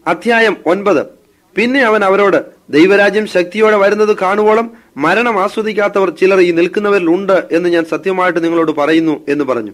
അധ്യായം ഒൻപത് പിന്നെ അവൻ അവരോട് ദൈവരാജ്യം ശക്തിയോടെ വരുന്നത് കാണുവോളം മരണം ആസ്വദിക്കാത്തവർ ചിലർ ഈ നിൽക്കുന്നവരിൽ ഉണ്ട് എന്ന് ഞാൻ സത്യമായിട്ട് നിങ്ങളോട് പറയുന്നു എന്ന് പറഞ്ഞു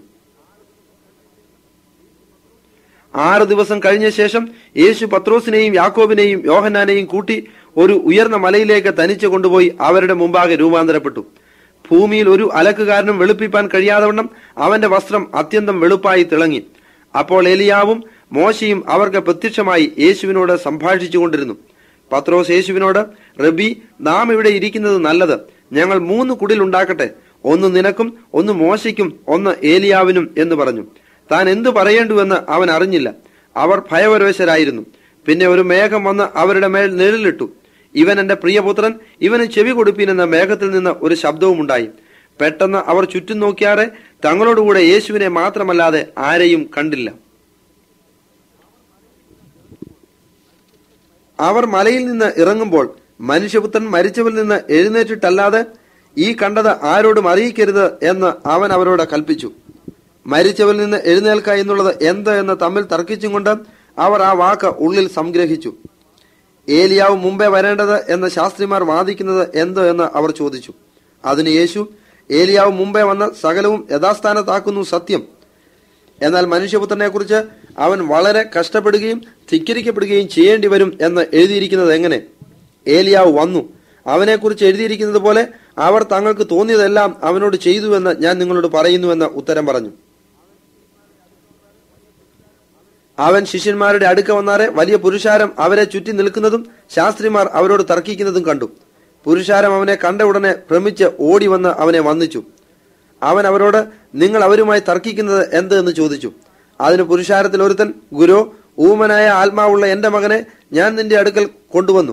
ആറ് ദിവസം കഴിഞ്ഞ ശേഷം യേശു പത്രോസിനെയും യാക്കോബിനെയും യോഹന്നാനെയും കൂട്ടി ഒരു ഉയർന്ന മലയിലേക്ക് തനിച്ചു കൊണ്ടുപോയി അവരുടെ മുമ്പാകെ രൂപാന്തരപ്പെട്ടു ഭൂമിയിൽ ഒരു അലക്കുകാരനും വെളുപ്പിപ്പാൻ കഴിയാതവണ്ണം അവന്റെ വസ്ത്രം അത്യന്തം വെളുപ്പായി തിളങ്ങി അപ്പോൾ എലിയാവും മോശയും അവർക്ക് പ്രത്യക്ഷമായി യേശുവിനോട് സംഭാഷിച്ചു കൊണ്ടിരുന്നു പത്രോസ് യേശുവിനോട് റബി നാം ഇവിടെ ഇരിക്കുന്നത് നല്ലത് ഞങ്ങൾ മൂന്ന് കുടിലുണ്ടാക്കട്ടെ ഒന്ന് നിനക്കും ഒന്ന് മോശയ്ക്കും ഒന്ന് ഏലിയാവിനും എന്ന് പറഞ്ഞു താൻ എന്തു പറയേണ്ടുവെന്ന് അവൻ അറിഞ്ഞില്ല അവർ ഭയപരവശരായിരുന്നു പിന്നെ ഒരു മേഘം വന്ന് അവരുടെ മേൽ നിഴലിട്ടു ഇവൻ എന്റെ പ്രിയപുത്രൻ ഇവന് ചെവി കൊടുപ്പീൻ എന്ന മേഘത്തിൽ നിന്ന് ഒരു ശബ്ദവും ഉണ്ടായി പെട്ടെന്ന് അവർ ചുറ്റും നോക്കിയാറെ തങ്ങളോടുകൂടെ യേശുവിനെ മാത്രമല്ലാതെ ആരെയും കണ്ടില്ല അവർ മലയിൽ നിന്ന് ഇറങ്ങുമ്പോൾ മനുഷ്യപുത്രൻ മരിച്ചവരിൽ നിന്ന് എഴുന്നേറ്റിട്ടല്ലാതെ ഈ കണ്ടത് ആരോടും അറിയിക്കരുത് എന്ന് അവൻ അവരോട് കൽപ്പിച്ചു മരിച്ചവരിൽ നിന്ന് എഴുന്നേൽക്ക എന്നുള്ളത് എന്ത് എന്ന് തമ്മിൽ തർക്കിച്ചും കൊണ്ട് അവർ ആ വാക്ക് ഉള്ളിൽ സംഗ്രഹിച്ചു ഏലിയാവ് മുമ്പേ വരേണ്ടത് എന്ന് ശാസ്ത്രിമാർ വാദിക്കുന്നത് എന്ത് എന്ന് അവർ ചോദിച്ചു അതിന് യേശു ഏലിയാവ് മുമ്പേ വന്ന് സകലവും യഥാസ്ഥാനത്താക്കുന്നു സത്യം എന്നാൽ മനുഷ്യപുത്രനെ കുറിച്ച് അവൻ വളരെ കഷ്ടപ്പെടുകയും ധിക്കരിക്കപ്പെടുകയും ചെയ്യേണ്ടി വരും എന്ന് എഴുതിയിരിക്കുന്നത് എങ്ങനെ ഏലിയാവ് വന്നു അവനെക്കുറിച്ച് എഴുതിയിരിക്കുന്നത് പോലെ അവർ തങ്ങൾക്ക് തോന്നിയതെല്ലാം അവനോട് ചെയ്തുവെന്ന് ഞാൻ നിങ്ങളോട് പറയുന്നുവെന്ന് ഉത്തരം പറഞ്ഞു അവൻ ശിഷ്യന്മാരുടെ അടുക്ക വന്നാറെ വലിയ പുരുഷാരം അവരെ ചുറ്റി നിൽക്കുന്നതും ശാസ്ത്രിമാർ അവരോട് തർക്കിക്കുന്നതും കണ്ടു പുരുഷാരം അവനെ കണ്ട ഉടനെ ഭ്രമിച്ച് ഓടി വന്ന് അവനെ വന്നിച്ചു അവൻ അവരോട് നിങ്ങൾ അവരുമായി തർക്കിക്കുന്നത് എന്ത് എന്ന് ചോദിച്ചു അതിന് പുരുഷാരത്തിൽ ഒരുത്തൻ ഗുരു ഊമനായ ആത്മാവുള്ള എന്റെ മകനെ ഞാൻ നിന്റെ അടുക്കൽ കൊണ്ടുവന്നു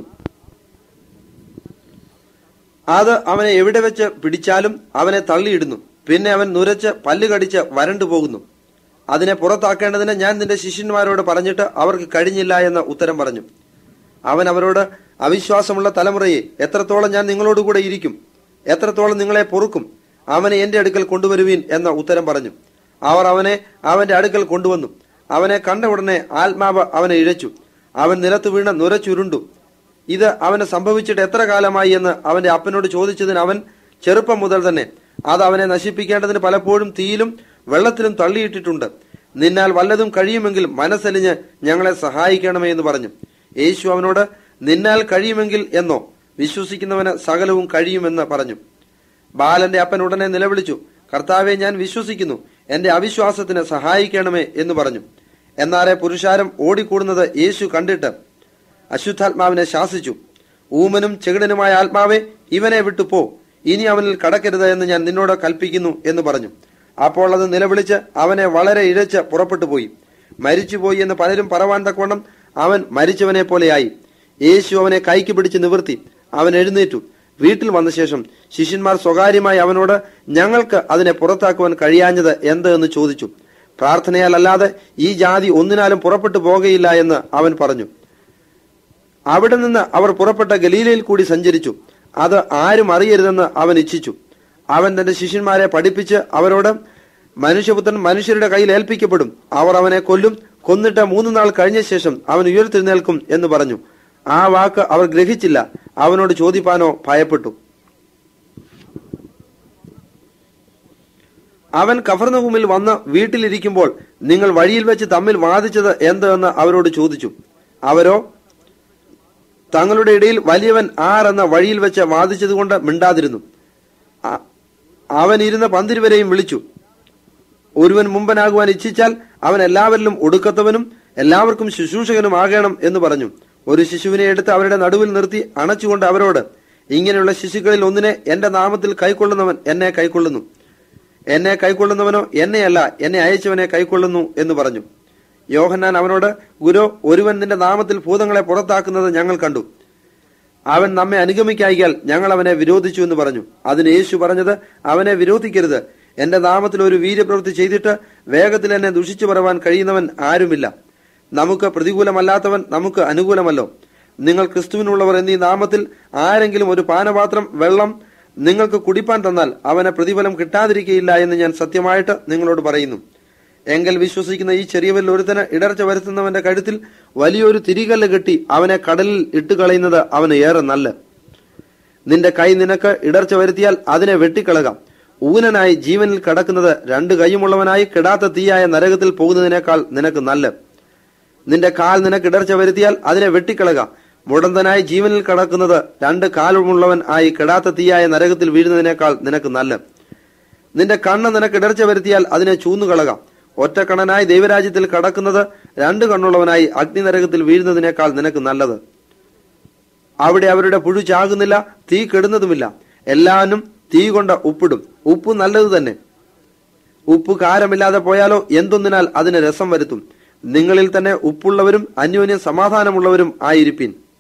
അത് അവനെ എവിടെ വെച്ച് പിടിച്ചാലും അവനെ തള്ളിയിടുന്നു പിന്നെ അവൻ നുരച്ച് പല്ല് കടിച്ച് വരണ്ടു പോകുന്നു അതിനെ പുറത്താക്കേണ്ടതിന് ഞാൻ നിന്റെ ശിഷ്യന്മാരോട് പറഞ്ഞിട്ട് അവർക്ക് കഴിഞ്ഞില്ല എന്ന് ഉത്തരം പറഞ്ഞു അവൻ അവരോട് അവിശ്വാസമുള്ള തലമുറയെ എത്രത്തോളം ഞാൻ നിങ്ങളോടുകൂടെ ഇരിക്കും എത്രത്തോളം നിങ്ങളെ പൊറുക്കും അവനെ എന്റെ അടുക്കൽ കൊണ്ടുവരുവീൻ എന്ന ഉത്തരം പറഞ്ഞു അവർ അവനെ അവന്റെ അടുക്കൽ കൊണ്ടുവന്നു അവനെ കണ്ട ഉടനെ ആത്മാവ് അവനെ ഇഴച്ചു അവൻ നിലത്ത് വീണ് നുരച്ചുരുണ്ടു ഇത് അവന് സംഭവിച്ചിട്ട് എത്ര കാലമായി എന്ന് അവന്റെ അപ്പനോട് ചോദിച്ചതിന് അവൻ ചെറുപ്പം മുതൽ തന്നെ അത് അവനെ നശിപ്പിക്കേണ്ടതിന് പലപ്പോഴും തീയിലും വെള്ളത്തിലും തള്ളിയിട്ടിട്ടുണ്ട് നിന്നാൽ വല്ലതും കഴിയുമെങ്കിൽ മനസ്സലിഞ്ഞ് ഞങ്ങളെ സഹായിക്കണമേ എന്ന് പറഞ്ഞു യേശു അവനോട് നിന്നാൽ കഴിയുമെങ്കിൽ എന്നോ വിശ്വസിക്കുന്നവന് സകലവും കഴിയുമെന്ന് പറഞ്ഞു ബാലന്റെ അപ്പൻ ഉടനെ നിലവിളിച്ചു കർത്താവെ ഞാൻ വിശ്വസിക്കുന്നു എന്റെ അവിശ്വാസത്തിന് സഹായിക്കണമേ എന്ന് പറഞ്ഞു എന്നാറെ പുരുഷാരം ഓടിക്കൂടുന്നത് യേശു കണ്ടിട്ട് അശുദ്ധാത്മാവിനെ ശാസിച്ചു ഊമനും ചെകിടനുമായ ആത്മാവെ ഇവനെ വിട്ടു പോ ഇനി അവനിൽ കടക്കരുത് എന്ന് ഞാൻ നിന്നോട് കൽപ്പിക്കുന്നു എന്ന് പറഞ്ഞു അപ്പോൾ അത് നിലവിളിച്ച് അവനെ വളരെ ഇഴച്ച് പുറപ്പെട്ടു പോയി മരിച്ചുപോയി എന്ന് പലരും പറവാൻ തക്കവണ്ണം അവൻ മരിച്ചവനെ പോലെയായി യേശു അവനെ കൈക്ക് പിടിച്ച് നിവർത്തി അവൻ എഴുന്നേറ്റു വീട്ടിൽ വന്ന ശേഷം ശിഷ്യന്മാർ സ്വകാര്യമായി അവനോട് ഞങ്ങൾക്ക് അതിനെ പുറത്താക്കുവാൻ കഴിയാഞ്ഞത് എന്ത് എന്ന് ചോദിച്ചു പ്രാർത്ഥനയാൽ അല്ലാതെ ഈ ജാതി ഒന്നിനാലും പുറപ്പെട്ടു പോകയില്ല എന്ന് അവൻ പറഞ്ഞു അവിടെ നിന്ന് അവർ പുറപ്പെട്ട ഗലീലയിൽ കൂടി സഞ്ചരിച്ചു അത് ആരും അറിയരുതെന്ന് അവൻ ഇച്ഛിച്ചു അവൻ തന്റെ ശിഷ്യന്മാരെ പഠിപ്പിച്ച് അവരോട് മനുഷ്യപുത്രൻ മനുഷ്യരുടെ കയ്യിൽ ഏൽപ്പിക്കപ്പെടും അവർ അവനെ കൊല്ലും കൊന്നിട്ട് മൂന്ന് നാൾ കഴിഞ്ഞ ശേഷം അവൻ ഉയർത്തെഴുന്നേൽക്കും എന്ന് പറഞ്ഞു ആ വാക്ക് അവർ ഗ്രഹിച്ചില്ല അവനോട് ചോദിപ്പാനോ ഭയപ്പെട്ടു അവൻ കഫർനഹൂമിൽ വന്ന് വീട്ടിലിരിക്കുമ്പോൾ നിങ്ങൾ വഴിയിൽ വെച്ച് തമ്മിൽ വാദിച്ചത് എന്ത് എന്ന് അവരോട് ചോദിച്ചു അവരോ തങ്ങളുടെ ഇടയിൽ വലിയവൻ ആർ എന്ന വഴിയിൽ വെച്ച് വാദിച്ചതുകൊണ്ട് മിണ്ടാതിരുന്നു അ- അവൻ ഇരുന്ന പന്തിരുവരെയും വിളിച്ചു ഒരുവൻ മുമ്പനാകുവാൻ ഇച്ഛിച്ചാൽ അവൻ എല്ലാവരിലും ഒടുക്കത്തവനും എല്ലാവർക്കും ശുശ്രൂഷകനും ആകണം എന്ന് പറഞ്ഞു ഒരു ശിശുവിനെ എടുത്ത് അവരുടെ നടുവിൽ നിർത്തി അണച്ചുകൊണ്ട് അവരോട് ഇങ്ങനെയുള്ള ശിശുക്കളിൽ ഒന്നിനെ എന്റെ നാമത്തിൽ കൈക്കൊള്ളുന്നവൻ എന്നെ കൈക്കൊള്ളുന്നു എന്നെ കൈക്കൊള്ളുന്നവനോ എന്നെയല്ല എന്നെ അയച്ചവനെ കൈക്കൊള്ളുന്നു എന്ന് പറഞ്ഞു യോഹന്നാൻ അവനോട് ഗുരു ഒരുവൻ നിന്റെ നാമത്തിൽ ഭൂതങ്ങളെ പുറത്താക്കുന്നത് ഞങ്ങൾ കണ്ടു അവൻ നമ്മെ അനുഗമിക്കായികയാൽ ഞങ്ങൾ അവനെ വിരോധിച്ചു എന്ന് പറഞ്ഞു അതിന് യേശു പറഞ്ഞത് അവനെ വിരോധിക്കരുത് എന്റെ നാമത്തിൽ ഒരു വീര്യപ്രവൃത്തി ചെയ്തിട്ട് വേഗത്തിൽ എന്നെ ദുഷിച്ചു പറവാൻ കഴിയുന്നവൻ ആരുമില്ല നമുക്ക് പ്രതികൂലമല്ലാത്തവൻ നമുക്ക് അനുകൂലമല്ലോ നിങ്ങൾ ക്രിസ്തുവിനുള്ളവർ എന്നീ നാമത്തിൽ ആരെങ്കിലും ഒരു പാനപാത്രം വെള്ളം നിങ്ങൾക്ക് കുടിപ്പാൻ തന്നാൽ അവന് പ്രതിഫലം കിട്ടാതിരിക്കയില്ല എന്ന് ഞാൻ സത്യമായിട്ട് നിങ്ങളോട് പറയുന്നു എങ്കിൽ വിശ്വസിക്കുന്ന ഈ ചെറിയവരിൽ ഒരുത്തന് ഇടർച്ച വരുത്തുന്നവന്റെ കഴുത്തിൽ വലിയൊരു തിരികല്ല് കെട്ടി അവനെ കടലിൽ ഇട്ടുകളയുന്നത് അവന് ഏറെ നല്ല നിന്റെ കൈ നിനക്ക് ഇടർച്ച വരുത്തിയാൽ അതിനെ വെട്ടിക്കളക ഊനനായി ജീവനിൽ കടക്കുന്നത് രണ്ട് കൈയുമുള്ളവനായി കിടാത്ത തീയായ നരകത്തിൽ പോകുന്നതിനേക്കാൾ നിനക്ക് നല്ല നിന്റെ കാൽ നിനക്ക് ഇടർച്ച വരുത്തിയാൽ അതിനെ വെട്ടിക്കളക മുടന്തനായി ജീവനിൽ കടക്കുന്നത് രണ്ട് കാലുമുള്ളവൻ ആയി കിടാത്ത തീയായ നരകത്തിൽ വീഴുന്നതിനേക്കാൾ നിനക്ക് നല്ല നിന്റെ കണ്ണ് നിനക്ക് ഇടർച്ച വരുത്തിയാൽ അതിനെ ചൂന്നുകളക ഒറ്റക്കണ്ണനായി ദൈവരാജ്യത്തിൽ കടക്കുന്നത് രണ്ട് കണ്ണുള്ളവനായി അഗ്നിനരകത്തിൽ വീഴുന്നതിനേക്കാൾ നിനക്ക് നല്ലത് അവിടെ അവരുടെ പുഴു ചാകുന്നില്ല തീ കെടുന്നതുമില്ല എല്ലാവരും തീ കൊണ്ട് ഉപ്പിടും ഉപ്പ് നല്ലത് തന്നെ ഉപ്പ് കാരമില്ലാതെ പോയാലോ എന്തൊന്നിനാൽ അതിന് രസം വരുത്തും നിങ്ങളിൽ തന്നെ ഉപ്പുള്ളവരും അന്യോന്യം സമാധാനമുള്ളവരും ആയിരിപ്പിൻ